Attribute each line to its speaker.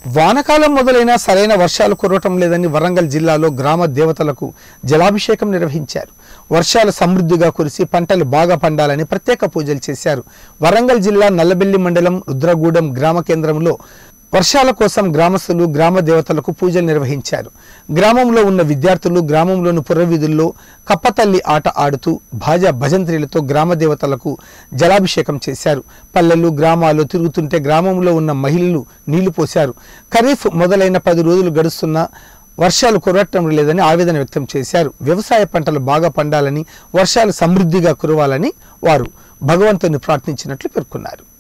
Speaker 1: వానకాలం మొదలైన సరైన వర్షాలు కురవటం లేదని వరంగల్ జిల్లాలో గ్రామ దేవతలకు జలాభిషేకం నిర్వహించారు వర్షాలు సమృద్ధిగా కురిసి పంటలు బాగా పండాలని ప్రత్యేక పూజలు చేశారు వరంగల్ జిల్లా నల్లబెల్లి మండలం రుద్రగూడెం గ్రామ కేంద్రంలో వర్షాల కోసం గ్రామస్తులు గ్రామ దేవతలకు పూజలు నిర్వహించారు గ్రామంలో ఉన్న విద్యార్థులు గ్రామంలోని పురవీధుల్లో కప్పతల్లి ఆట ఆడుతూ భాజా భజంత్రీలతో గ్రామ దేవతలకు జలాభిషేకం చేశారు పల్లెలు గ్రామాలు తిరుగుతుంటే గ్రామంలో ఉన్న మహిళలు నీళ్లు పోశారు ఖరీఫ్ మొదలైన పది రోజులు గడుస్తున్నా వర్షాలు కురవటం లేదని ఆవేదన వ్యక్తం చేశారు వ్యవసాయ పంటలు బాగా పండాలని వర్షాలు సమృద్ధిగా కురవాలని వారు భగవంతుని ప్రార్థించినట్లు పేర్కొన్నారు